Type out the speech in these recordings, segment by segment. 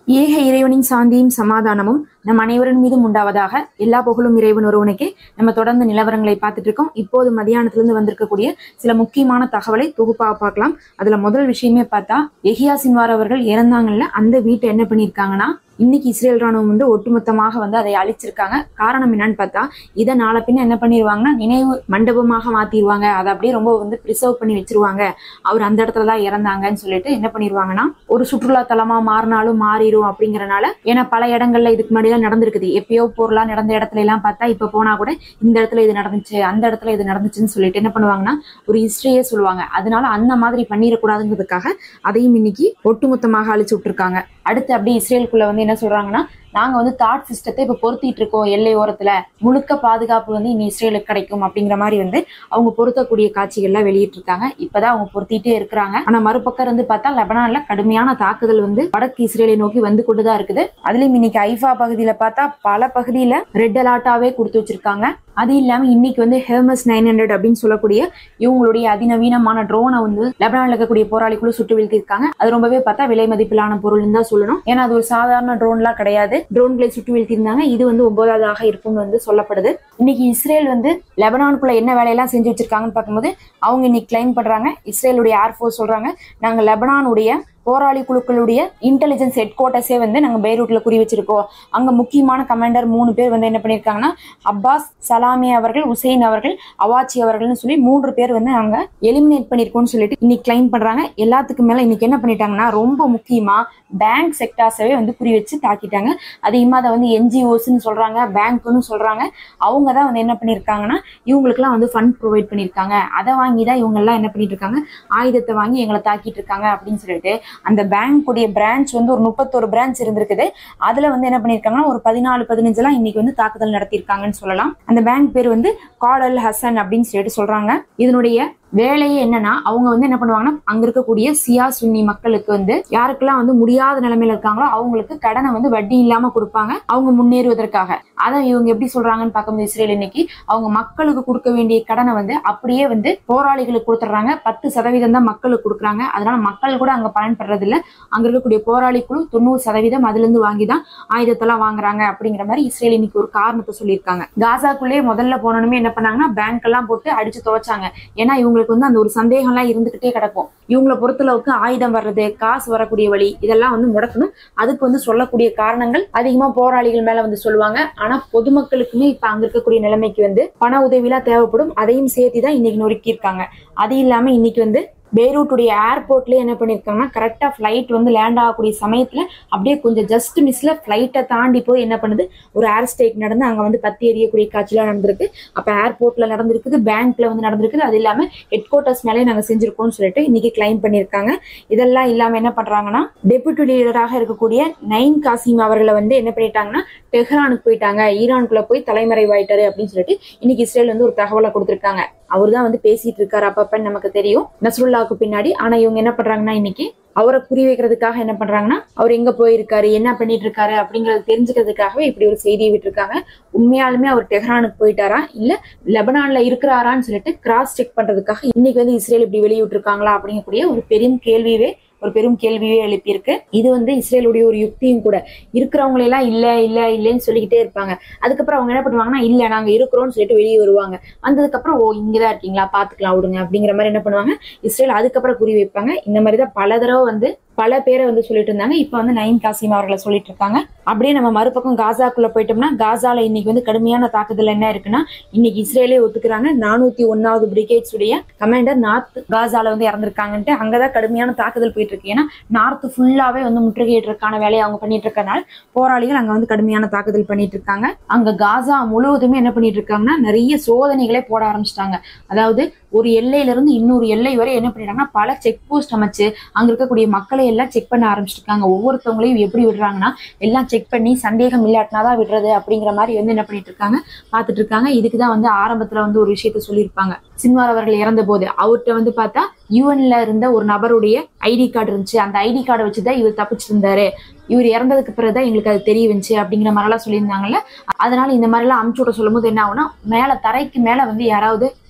ஏக இறைவனின் சாந்தியும் சமாதானமும் நம் அனைவரின் மீதும் உண்டாவதாக எல்லா புகழும் இறைவன் ஒருவனுக்கே நம்ம தொடர்ந்து நிலவரங்களை பார்த்துட்டு இருக்கோம் இப்போது மதியானத்திலிருந்து வந்திருக்கக்கூடிய சில முக்கியமான தகவலை தொகுப்பா பார்க்கலாம் அதுல முதல் விஷயமே பார்த்தா எஹியா சின்வார் அவர்கள் இறந்தாங்கல்ல அந்த வீட்டை என்ன பண்ணியிருக்காங்கன்னா இன்னைக்கு இஸ்ரேல் ராணுவம் வந்து ஒட்டுமொத்தமாக வந்து அதை அழிச்சிருக்காங்க காரணம் என்னன்னு பார்த்தா இதை நாளை பின்ன என்ன பண்ணிடுவாங்கன்னா நினைவு மண்டபமாக மாத்திடுவாங்க அதை அப்படியே ரொம்ப வந்து ப்ரிசர்வ் பண்ணி வச்சிருவாங்க அவர் அந்த இடத்துல தான் இறந்தாங்கன்னு சொல்லிட்டு என்ன பண்ணிடுவாங்கன்னா ஒரு சுற்றுலா தலமா மாறினாலும் மாறிடும் அப்படிங்கறனால ஏன்னா பல இடங்கள்ல இதுக்கு முன்னாடி எல்லாம் நடந்திருக்குது எப்பயோ பொருளா நடந்த இடத்துல எல்லாம் பார்த்தா இப்ப போனா கூட இந்த இடத்துல இது நடந்துச்சு அந்த இடத்துல இது நடந்துச்சுன்னு சொல்லிட்டு என்ன பண்ணுவாங்கன்னா ஒரு ஹிஸ்டரியே சொல்லுவாங்க அதனால அந்த மாதிரி பண்ணிடக்கூடாதுங்கிறதுக்காக அதையும் இன்னைக்கு ஒட்டுமொத்தமாக அழிச்சு விட்டுருக்காங்க அடுத்து அப்படியே இஸ்ரேலுக்குள்ள வந்து என்ன சொல்றாங்கன்னா நாங்க வந்து தாட் சிஸ்டத்தை இப்ப பொருத்திட்டு இருக்கோம் எல்லை ஓரத்துல முழுக்க பாதுகாப்பு வந்து இனி இஸ்ரேலுக்கு கிடைக்கும் அப்படிங்கிற மாதிரி வந்து அவங்க பொருத்தக்கூடிய காட்சிகள்லாம் வெளியிட்டு இருக்காங்க இப்பதான் அவங்க பொருத்திட்டே இருக்கிறாங்க ஆனா மறுபக்கம் இருந்து பார்த்தா லெபனான்ல கடுமையான தாக்குதல் வந்து வடக்கு இஸ்ரேலை நோக்கி வந்து கொண்டுதான் இருக்குது அதுலயும் இன்னைக்கு ஐஃபா பகுதியில பார்த்தா பல பகுதியில ரெட் அலர்ட்டாவே கொடுத்து வச்சிருக்காங்க அது இல்லாம இன்னைக்கு வந்து ஹெர்மஸ் நைன் ஹண்ட்ரட் அப்படின்னு சொல்லக்கூடிய இவங்களுடைய அதிநவீனமான ட்ரோனை வந்து லெபனான்ல இருக்கக்கூடிய போராளிகளும் சுட்டு வீழ்த்திருக்காங்க அது ரொம்பவே பார்த்தா விலை மதிப்பிலான பொருள்னு தான் சொல்லணும் ஏன்னா அது ஒரு சாதாரண ட்ரோன்லாம் கிடையாது ட்ரோன்களை சுட்டு வீழ்த்திருந்தாங்க இது வந்து ஒன்பதாவதாக இருக்கும்னு வந்து சொல்லப்படுது இன்னைக்கு இஸ்ரேல் வந்து லெபனானுக்குள்ள என்ன வேலையெல்லாம் செஞ்சு வச்சிருக்காங்கன்னு பார்க்கும்போது அவங்க இன்னைக்கு கிளைம் பண்றாங்க இஸ்ரேலுடைய ஏர்ஃபோர்ஸ் சொல்றாங்க நாங்க லெபனானுடைய போராளி குழுக்களுடைய இன்டெலிஜென்ஸ் ஹெட் குவார்ட்டர்ஸே வந்து நாங்கள் பெய்ரூட்ல குறி வச்சிருக்கோம் அங்க முக்கியமான கமாண்டர் மூணு பேர் வந்து என்ன பண்ணியிருக்காங்கன்னா அப்பாஸ் சலாமி அவர்கள் உசைன் அவர்கள் அவாச்சி அவர்கள்னு சொல்லி மூன்று பேர் வந்து நாங்க எலிமினேட் பண்ணிருக்கோம்னு சொல்லிட்டு இன்னைக்கு கிளைம் பண்றாங்க எல்லாத்துக்கும் மேல இன்னைக்கு என்ன பண்ணிட்டாங்கன்னா ரொம்ப முக்கியமா பேங்க் செக்டார்ஸவே வந்து குறி வச்சு தாக்கிட்டாங்க அதிகமாக அதை வந்து என்ஜிஓஸ்ன்னு சொல்றாங்க பேங்க்னு சொல்றாங்க அவங்க தான் வந்து என்ன பண்ணியிருக்காங்கன்னா இவங்களுக்குலாம் வந்து ஃபண்ட் ப்ரொவைட் பண்ணியிருக்காங்க அதை வாங்கி தான் இவங்க எல்லாம் என்ன பண்ணிட்டு இருக்காங்க ஆயுதத்தை வாங்கி எங்களை தாக்கிட்டு இருக்காங்க அப்படின்னு சொல்லிட்டு அந்த பேங்க்குடைய பிரான்ச் வந்து ஒரு முப்பத்தொரு பிரான்ச் இருந்திருக்குது அதுல வந்து என்ன பண்ணிருக்காங்கன்னா ஒரு பதினாலு பதினஞ்சுலாம் இன்னைக்கு வந்து தாக்குதல் நடத்தியிருக்காங்கன்னு சொல்லலாம் அந்த பேங்க் பேர் வந்து காடல் ஹசன் அப்படின்னு சொல்லிட்டு சொல்றாங்க இதனுடைய வேலையே என்னன்னா அவங்க வந்து என்ன பண்ணுவாங்கன்னா அங்க இருக்கக்கூடிய சியா சுன்னி மக்களுக்கு வந்து யாருக்கெல்லாம் வந்து முடியாத நிலைமையில இருக்காங்களோ அவங்களுக்கு கடனை வந்து வட்டி இல்லாம கொடுப்பாங்க அவங்க முன்னேறுவதற்காக அதை இவங்க எப்படி சொல்றாங்கன்னு பார்க்கும்போது இஸ்ரேல் இன்னைக்கு அவங்க மக்களுக்கு கொடுக்க வேண்டிய கடனை வந்து அப்படியே வந்து போராளிகளுக்கு கொடுத்துட்றாங்க பத்து சதவீதம் தான் மக்களுக்கு கொடுக்குறாங்க அதனால மக்கள் கூட அங்க பயன்படுறது இல்ல அங்க இருக்கக்கூடிய போராளி குழு தொண்ணூறு சதவீதம் அதுல இருந்து வாங்கி தான் ஆயுதத்தெல்லாம் வாங்குறாங்க அப்படிங்கிற மாதிரி இஸ்ரேல் இன்னைக்கு ஒரு காரணத்தை சொல்லியிருக்காங்க காசாக்குள்ளே முதல்ல போனோமே என்ன பண்ணாங்கன்னா பேங்க் எல்லாம் போட்டு அடிச்சு துவைச்சாங்க ஏன்னா இவங்களுக்கு வந்து அந்த ஒரு சந்தேகம்லாம் இருந்துகிட்டே கிடக்கும் இவங்களை பொறுத்தளவுக்கு ஆயுதம் வர்றது காசு வரக்கூடிய வழி இதெல்லாம் வந்து முடக்கணும் அதுக்கு வந்து சொல்லக்கூடிய காரணங்கள் அதிகமா போராளிகள் மேல வந்து சொல்லுவாங்க ஆனா பொதுமக்களுக்குமே இப்ப அங்க இருக்கக்கூடிய நிலைமைக்கு வந்து பண உதவிலாம் தேவைப்படும் அதையும் சேர்த்து தான் இன்னைக்கு நொறுக்கி இருக்காங்க அது இல்லாம இன்னைக்கு வந்து பெய்ரூட்டுடைய ஏர்போர்ட்லயே என்ன பண்ணிருக்காங்கன்னா கரெக்டா ஃபிளைட் வந்து லேண்ட் ஆகக்கூடிய சமயத்துல அப்படியே கொஞ்சம் ஜஸ்ட் மிஸ்ல ஃபிளைட்டை தாண்டி போய் என்ன பண்ணுது ஒரு ஏர் ஸ்டேக் நடந்து அங்க வந்து பத்தி எரியக்கூடிய காட்சிலாம் நடந்திருக்கு அப்ப ஏர்போர்ட்ல நடந்திருக்குது பேங்க்ல வந்து நடந்திருக்குது அது இல்லாம ஹெட் குவார்ட்டர்ஸ் மேலே நாங்க செஞ்சிருக்கோம்னு சொல்லிட்டு இன்னைக்கு கிளைம் பண்ணியிருக்காங்க இதெல்லாம் இல்லாம என்ன பண்றாங்கன்னா டெபுட்டி லீடராக இருக்கக்கூடிய நைன் காசிம் அவர்களை வந்து என்ன பண்ணிட்டாங்கன்னா டெஹ்ரானுக்கு போயிட்டாங்க ஈரானுக்குள்ள போய் தலைமறைவாயிட்டாரு அப்படின்னு சொல்லிட்டு இன்னைக்கு இஸ்ரேல் வந்து ஒரு தகவலை கொடுத்திருக்காங்க அவர் தான் வந்து பேசிட்டு இருக்காரு அப்பப்பன்னு நமக்கு தெரியும் நஸ்ருல்லாவுக்கு பின்னாடி ஆனா இவங்க என்ன பண்றாங்கன்னா இன்னைக்கு அவரை குறி வைக்கிறதுக்காக என்ன பண்றாங்கன்னா அவர் எங்க போயிருக்காரு என்ன பண்ணிட்டு இருக்காரு அப்படிங்கறது தெரிஞ்சுக்கிறதுக்காகவே இப்படி ஒரு செய்தியை விட்டுருக்காங்க உண்மையாலுமே அவர் டெஹ்ரானுக்கு போயிட்டாரா இல்ல லெபனான்ல இருக்கிறாரான்னு சொல்லிட்டு கிராஸ் செக் பண்றதுக்காக இன்னைக்கு வந்து இஸ்ரேல் இப்படி வெளியிட்டு இருக்காங்களா அப்படிங்கக்கூடிய ஒரு பெரும் கேள்வியே ஒரு பெரும் கேள்வியே எழுப்பியிருக்கு இது வந்து இஸ்ரேலுடைய ஒரு யுக்தியும் கூட இருக்கிறவங்களெல்லாம் இல்ல இல்ல இல்லைன்னு சொல்லிக்கிட்டே இருப்பாங்க அதுக்கப்புறம் அவங்க என்ன பண்ணுவாங்கன்னா இல்ல நாங்க இருக்கிறோம்னு சொல்லிட்டு வெளியே வருவாங்க வந்ததுக்கப்புறம் ஓ இங்கதான் இருக்கீங்களா பாத்துக்கலாம் விடுங்க அப்படிங்கிற மாதிரி என்ன பண்ணுவாங்க இஸ்ரேல் அதுக்கப்புறம் குறி வைப்பாங்க இந்த மாதிரி தான் பல தடவை வந்து பல பேரை வந்து சொல்லிட்டு இருந்தாங்க இப்ப வந்து நைன் காசிம் அவர்களை சொல்லிட்டு இருக்காங்க அப்படியே நம்ம மறுபக்கம் காசாக்குள்ள போயிட்டோம்னா காசால இன்னைக்கு வந்து கடுமையான தாக்குதல் என்ன இருக்குன்னா இன்னைக்கு இஸ்ரேலே ஒத்துக்கிறாங்க நானூத்தி ஒன்னாவது பிரிகேட்ஸ் உடைய கமாண்டர் நார்த் காசால வந்து இறந்திருக்காங்கன்ட்டு அங்கதான் கடுமையான தாக்குதல் போயிட்டு இருக்கு ஏன்னா நார்த் ஃபுல்லாவே வந்து முற்றுகையிடுறதுக்கான வேலையை அவங்க பண்ணிட்டு இருக்கனால போராளிகள் அங்க வந்து கடுமையான தாக்குதல் பண்ணிட்டு இருக்காங்க அங்க காசா முழுவதுமே என்ன பண்ணிட்டு இருக்காங்கன்னா நிறைய சோதனைகளே போட ஆரம்பிச்சிட்டாங்க அதாவது ஒரு எல்லையில இருந்து இன்னொரு எல்லை வரை என்ன பண்ணிட்டாங்கன்னா பல செக் போஸ்ட் அமைச்சு அங்க இருக்கக்கூடிய மக்களை எல்லாம் செக் பண்ண ஆரம்பிச்சிருக்காங்க ஒவ்வொருத்தவங்களையும் எப்படி விடுறாங்கன்னா எல்லாம் செக் பண்ணி சந்தேகம் இல்லாட்டினாதான் விடுறது அப்படிங்கிற மாதிரி வந்து என்ன பண்ணிட்டு இருக்காங்க பார்த்துட்டு இருக்காங்க இதுக்கு தான் வந்து ஆரம்பத்துல வந்து ஒரு விஷயத்த சொல்லியிருப்பாங்க சின்வார் அவர்கள் இறந்த போது அவர்கிட்ட வந்து பார்த்தா யூஎன்ல இருந்த ஒரு நபருடைய ஐடி கார்டு இருந்துச்சு அந்த ஐடி கார்டை வச்சுதான் இவர் தப்பிச்சிருந்தாரு இவர் இறந்ததுக்கு பிறகுதான் எங்களுக்கு அது தெரிய வந்துச்சு அப்படிங்கிற மாதிரிலாம் சொல்லியிருந்தாங்கல்ல அதனால இந்த மாதிரிலாம் அமுச்சு விட சொல்லும்போது என்ன ஆகும்னா மேல தரைக்கு மேல வந்து யாராவது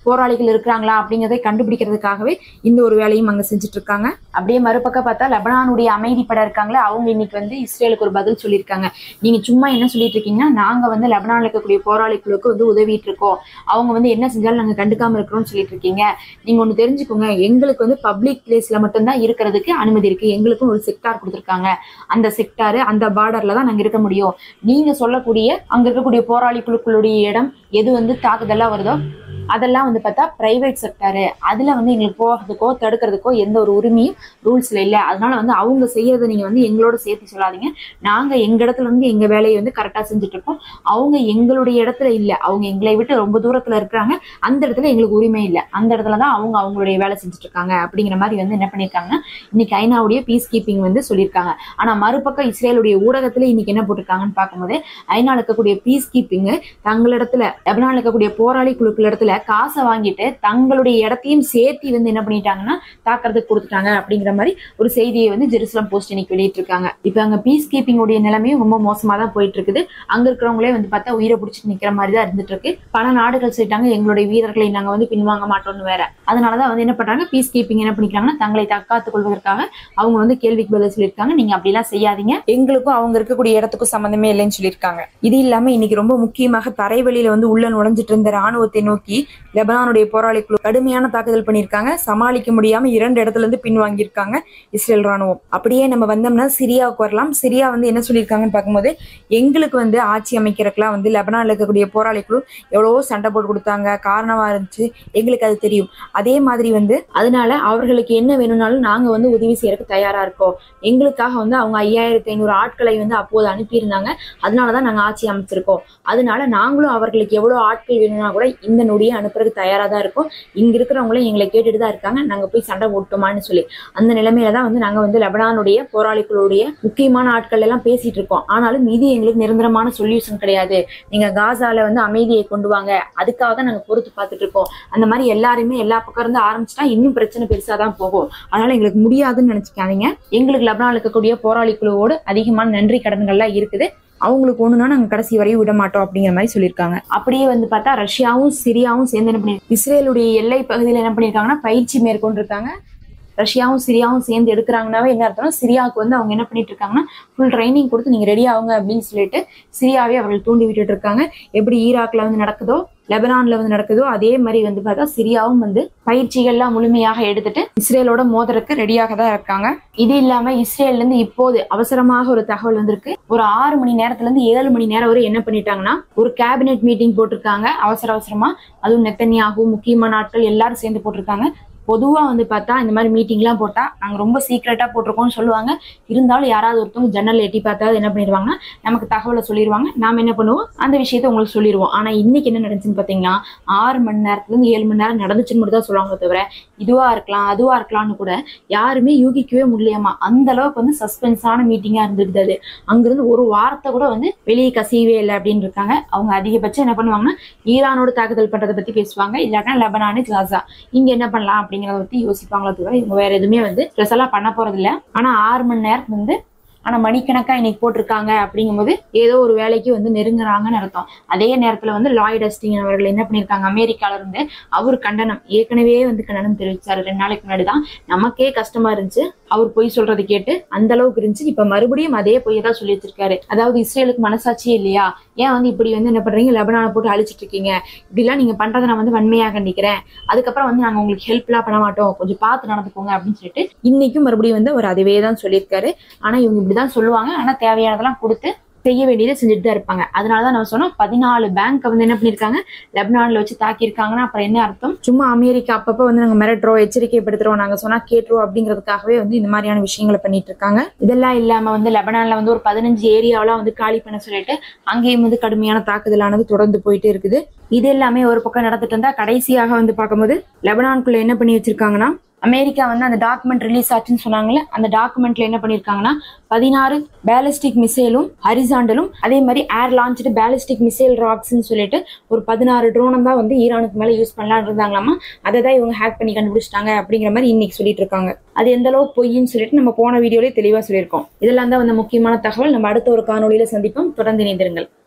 போராளிகள் இருக்கிறாங்களா அப்படிங்கிறதை கண்டுபிடிக்கிறதுக்காகவே இந்த ஒரு வேலையும் அங்க செஞ்சுட்டு இருக்காங்க அப்படியே மறுபக்கம் பார்த்தா லெபனானுடைய அமைதிப்பட இருக்காங்களே அவங்க இன்னைக்கு வந்து இஸ்ரேலுக்கு ஒரு பதில் சொல்லியிருக்காங்க நீங்க சும்மா என்ன சொல்லிட்டு இருக்கீங்கன்னா நாங்க வந்து லெபனான்ல இருக்கக்கூடிய போராளிகளுக்கு வந்து உதவிட்டு இருக்கோம் அவங்க வந்து என்ன செஞ்சாலும் நாங்க கண்டுக்காம இருக்கிறோம்னு சொல்லிட்டு இருக்கீங்க நீங்க ஒண்ணு தெரிஞ்சுக்கோங்க எங்களுக்கு வந்து பப்ளிக் பிளேஸ்ல மட்டும்தான் இருக்கிறதுக்கு அனுமதி இருக்கு எங்களுக்கும் ஒரு செக்டார் கொடுத்துருக்காங்க அந்த செக்டார் அந்த பார்டர்ல தான் நாங்க இருக்க முடியும் நீங்க சொல்லக்கூடிய அங்க இருக்கக்கூடிய போராளி குழுக்களுடைய இடம் எது வந்து தாக்குதலா வருதோ அதெல்லாம் வந்து பார்த்தா பிரைவேட் செக்டாரு அதுல வந்து எங்களுக்கு போகிறதுக்கோ தடுக்கிறதுக்கோ எந்த ஒரு உரிமையும் ரூல்ஸ்ல இல்லை அதனால வந்து அவங்க செய்யறதை நீங்க வந்து எங்களோட சேர்த்து சொல்லாதீங்க நாங்க எங்க இடத்துல இருந்து எங்க வேலையை வந்து கரெக்டா செஞ்சுட்டு இருக்கோம் அவங்க எங்களுடைய இடத்துல இல்ல அவங்க எங்களை விட்டு ரொம்ப தூரத்துல இருக்கிறாங்க அந்த இடத்துல எங்களுக்கு உரிமை இல்லை அந்த இடத்துல தான் அவங்க அவங்களுடைய வேலை செஞ்சுட்டு இருக்காங்க அப்படிங்கிற மாதிரி வந்து என்ன பண்ணியிருக்காங்கன்னா இன்னைக்கு ஐநாவுடைய பீஸ் கீப்பிங் வந்து சொல்லியிருக்காங்க ஆனா மறுபக்கம் இஸ்ரேலுடைய ஊடகத்துல இன்னைக்கு என்ன போட்டிருக்காங்கன்னு பார்க்கும்போது ஐநாவில் இருக்கக்கூடிய பீஸ் கீப்பிங் தங்களிடத்துல லெபனான்ல இருக்கக்கூடிய போராளி குழுக்கள் இடத்துல காசை வாங்கிட்டு தங்களுடைய இடத்தையும் சேர்த்து வந்து என்ன பண்ணிட்டாங்கன்னா தாக்குறதுக்கு கொடுத்துட்டாங்க அப்படிங்கிற மாதிரி ஒரு செய்தியை வந்து ஜெருசலம் போஸ்ட் இன்னைக்கு வெளியிட்டிருக்காங்க இப்போ அங்க பீஸ் கீப்பிங் உடைய நிலைமையும் ரொம்ப மோசமா தான் போயிட்டு இருக்குது அங்க இருக்கிறவங்களே வந்து பார்த்தா உயிரை பிடிச்சிட்டு நிக்கிற மாதிரி தான் இருந்துட்டு இருக்கு பல நாடுகள் சொல்லிட்டாங்க எங்களுடைய வீரர்களை நாங்க வந்து பின்வாங்க மாட்டோம்னு வேற அதனாலதான் வந்து என்ன பண்றாங்க பீஸ் கீப்பிங் என்ன பண்ணிக்கிறாங்கன்னா தங்களை தற்காத்துக் கொள்வதற்காக அவங்க வந்து கேள்விக்கு பதில் சொல்லியிருக்காங்க நீங்க அப்படிலாம் செய்யாதீங்க எங்களுக்கும் அவங்க இருக்கக்கூடிய இடத்துக்கும் சம்பந்தமே இல்லைன்னு சொல்லியிருக்காங்க இது இல்லாம இன்னைக்கு ரொம்ப முக்கியமாக தரைவழியில வந்து உள்ள நுழைஞ்சிட்டு இருந்த ராணுவத்தை நோக்கி லெபனானுடைய போராளி குழு கடுமையான தாக்குதல் பண்ணியிருக்காங்க சமாளிக்க முடியாம இரண்டு இடத்துல இருந்து பின்வாங்கியிருக்காங்க இஸ்ரேல் ராணுவம் அப்படியே நம்ம வந்தோம்னா சிரியாவுக்கு வரலாம் சிரியா வந்து என்ன சொல்லியிருக்காங்கன்னு பார்க்கும்போது எங்களுக்கு வந்து ஆட்சி அமைக்கிறதுக்குலாம் வந்து லெபனான்ல இருக்கக்கூடிய போராளி குழு எவ்வளவோ சண்டை போட்டு கொடுத்தாங்க காரணமா இருந்துச்சு எங்களுக்கு அது தெரியும் அதே மாதிரி வந்து அதனால அவர்களுக்கு என்ன வேணும்னாலும் நாங்க வந்து உதவி செய்யறதுக்கு தயாரா இருக்கோம் எங்களுக்காக வந்து அவங்க ஐயாயிரத்தி ஐநூறு ஆட்களை வந்து அப்போது அனுப்பியிருந்தாங்க அதனாலதான் நாங்க ஆட்சி அமைச்சிருக்கோம் அதனால நாங்களும் அவர்களுக்கு எவ்வளவு ஆட்கள் வேணும்னா கூட இந்த நொடியை அனுப்புறதுக்கு தயாரா தான் இருக்கோம் இங்க இருக்கிறவங்களும் எங்களை கேட்டுட்டு தான் இருக்காங்க நாங்க போய் சண்டை போட்டோமான்னு சொல்லி அந்த நிலைமையில தான் வந்து நாங்க வந்து லெபனானுடைய போராளிகளுடைய முக்கியமான ஆட்கள் எல்லாம் பேசிட்டு இருக்கோம் ஆனாலும் இது எங்களுக்கு நிரந்தரமான சொல்யூஷன் கிடையாது நீங்க காசால வந்து அமைதியை கொண்டு வாங்க அதுக்காக தான் நாங்க பொறுத்து பார்த்துட்டு இருக்கோம் அந்த மாதிரி எல்லாருமே எல்லா பக்கம் இருந்து ஆரம்பிச்சுட்டா இன்னும் பிரச்சனை பெருசா தான் போகும் அதனால எங்களுக்கு முடியாதுன்னு நினைச்சுக்காதீங்க எங்களுக்கு லெபனான்ல இருக்கக்கூடிய போராளி குழுவோடு அதிகமான நன்றி கடன்கள்லாம் இருக்குது அவங்களுக்கு ஒண்ணுனா நாங்க கடைசி வரையும் விட மாட்டோம் அப்படிங்கிற மாதிரி சொல்லியிருக்காங்க அப்படியே வந்து பார்த்தா ரஷ்யாவும் சிரியாவும் சேர்ந்து என்ன பண்ணி இஸ்ரேலுடைய எல்லை பகுதியில் என்ன பண்ணியிருக்காங்கன்னா பயிற்சி மேற்கொண்டிருக்காங்க ரஷ்யாவும் சிரியாவும் சேர்ந்து எடுக்கிறாங்கனாவே என்ன அர்த்தம் சிரியாவுக்கு வந்து அவங்க என்ன பண்ணிட்டு இருக்காங்கன்னா ஃபுல் ட்ரைனிங் கொடுத்து நீங்க ரெடி ஆகுங்க அப்படின்னு சொல்லிட்டு சிரியாவே அவர்கள் தூண்டி விட்டுட்டு இருக்காங்க எப்படி ஈராக்ல வந்து நடக்குதோ லெபனான்ல வந்து நடக்குதோ அதே மாதிரி வந்து பார்த்தா சிரியாவும் வந்து பயிற்சிகள்லாம் முழுமையாக எடுத்துட்டு இஸ்ரேலோட மோதலுக்கு ரெடியாக தான் இருக்காங்க இது இல்லாம இஸ்ரேல்ல இருந்து இப்போது அவசரமாக ஒரு தகவல் வந்திருக்கு ஒரு ஆறு மணி நேரத்துல இருந்து ஏழு மணி நேரம் வரை என்ன பண்ணிட்டாங்கன்னா ஒரு கேபினெட் மீட்டிங் போட்டிருக்காங்க அவசர அவசரமா அதுவும் நெத்தனியாகவும் முக்கியமான ஆட்கள் எல்லாரும் சேர்ந்து போட்டிருக்காங்க பொதுவா வந்து பார்த்தா இந்த மாதிரி மீட்டிங்லாம் போட்டா நாங்க ரொம்ப சீக்கிரட்டா போட்டிருக்கோம்னு சொல்லுவாங்க இருந்தாலும் யாராவது ஒருத்தவங்க ஜன்னல் எட்டி பார்த்தாது என்ன பண்ணிடுவாங்கன்னா நமக்கு தகவலை சொல்லிடுவாங்க நாம என்ன பண்ணுவோம் அந்த விஷயத்த உங்களுக்கு சொல்லிடுவோம் ஆனா இன்னைக்கு என்ன நடந்துச்சுன்னு பாத்தீங்கன்னா ஆறு மணி நேரத்துல இருந்து ஏழு மணி நேரம் நடந்துச்சுன்னு மட்டும் தான் சொல்லுவாங்க தவிர இதுவா இருக்கலாம் அதுவா இருக்கலாம்னு கூட யாருமே யூகிக்கவே முடியலையாமா அந்த அளவுக்கு வந்து சஸ்பென்ஸான மீட்டிங்கா இருந்திருக்குது அது அங்கிருந்து ஒரு வாரத்தை கூட வந்து வெளியே கசியவே இல்லை அப்படின்னு இருக்காங்க அவங்க அதிகபட்சம் என்ன பண்ணுவாங்கன்னா ஈரானோட தாக்குதல் பண்றதை பத்தி பேசுவாங்க இல்லாட்டா லெபனானு காசா இங்க என்ன பண்ணலாம் அப்படிங்கறத பத்தி யோசிப்பாங்களே தவிர இவங்க வேற எதுவுமே வந்து ஸ்பெஷலா பண்ண போறது இல்ல ஆனா ஆறு மணி நேரத்துக்கு வந்து ஆனா மணிக்கணக்கா இன்னைக்கு போட்டிருக்காங்க அப்படிங்கும்போது ஏதோ ஒரு வேலைக்கு வந்து நெருங்குறாங்கன்னு அர்த்தம் அதே நேரத்துல வந்து லாய்ட் அஸ்டிங் அவர்கள் என்ன பண்ணிருக்காங்க அமெரிக்கால இருந்து அவர் கண்டனம் ஏற்கனவே வந்து கண்டனம் தெரிவிச்சாரு ரெண்டு நாளைக்கு முன்னாடி தான் நமக்கே கஷ்டமா இருந்துச்சு அவர் பொய் சொல்றதை கேட்டு அந்த அளவுக்கு இருந்துச்சு இப்ப மறுபடியும் அதே பொய்யை தான் சொல்லி வச்சிருக்காரு அதாவது இஸ்ரேலுக்கு மனசாட்சியே இல்லையா ஏன் வந்து இப்படி வந்து என்ன பண்றீங்க லெபனானை போட்டு அழிச்சிட்டு இருக்கீங்க இப்படிலாம் நீங்க பண்றதை நான் வந்து வன்மையாக கண்டிக்கிறேன் அதுக்கப்புறம் வந்து நாங்க உங்களுக்கு ஹெல்ப்லாம் பண்ண மாட்டோம் கொஞ்சம் பார்த்து நடந்துக்கோங்க அப்படின்னு சொல்லிட்டு இன்னைக்கும் மறுபடியும் வந்து அவர் அதுவே தான் சொல்லியிருக்காரு ஆனா இவங்க இப்படிதான் சொல்லுவாங்க ஆனா தேவையானதெல்லாம் கொடுத்து செய்ய வேண்டியதை செஞ்சுட்டு தான் இருப்பாங்க அதனாலதான் நம்ம சொன்னோம் பதினாலு பேங்க் வந்து என்ன பண்ணிருக்காங்க லெபனான்ல வச்சு தாக்கியிருக்காங்கன்னா அப்புறம் என்ன அர்த்தம் சும்மா அமெரிக்கா அப்பப்ப வந்து நாங்க மிரட்டுறோம் எச்சரிக்கைப்படுத்துறோம் நாங்க சொன்னா கேட்டுருவோம் அப்படிங்கிறதுக்காகவே வந்து இந்த மாதிரியான விஷயங்களை பண்ணிட்டு இருக்காங்க இதெல்லாம் இல்லாம வந்து லெபனான்ல வந்து ஒரு பதினஞ்சு ஏரியாவெல்லாம் வந்து காலி பண்ண சொல்லிட்டு அங்கேயும் வந்து கடுமையான தாக்குதலானது தொடர்ந்து போயிட்டே இருக்குது இது எல்லாமே ஒரு பக்கம் நடந்துட்டு இருந்தா கடைசியாக வந்து பார்க்கும்போது லெபனான்குள்ள என்ன பண்ணி வச்சிருக்காங்கன்னா அமெரிக்கா வந்து அந்த டாக்குமெண்ட் ரிலீஸ் ஆச்சுன்னு சொன்னாங்கல்ல அந்த டாக்குமெண்ட்ல என்ன பண்ணிருக்காங்கன்னா பதினாறு பேலிஸ்டிக் மிசைலும் ஹரிசாண்டலும் அதே மாதிரி ஏர் லான்ச்சு பேலிஸ்டிக் மிசைல் ராக்ஸ்ன்னு சொல்லிட்டு ஒரு பதினாறு ட்ரோனம் தான் வந்து ஈரானுக்கு மேல யூஸ் பண்ணலாம்னு இருந்தாங்களாமா அதை தான் இவங்க ஹேக் பண்ணி கண்டுபிடிச்சிட்டாங்க அப்படிங்கிற மாதிரி இன்னைக்கு சொல்லிட்டு இருக்காங்க அது எந்த அளவுக்கு பொய்ன்னு சொல்லிட்டு நம்ம போன வீடியோலயே தெளிவா சொல்லியிருக்கோம் இதெல்லாம் தான் வந்து முக்கியமான தகவல் நம்ம அடுத்த ஒரு காணொலியில சந்திப்போம் தொடர்ந்து இணைந்திருங்கள்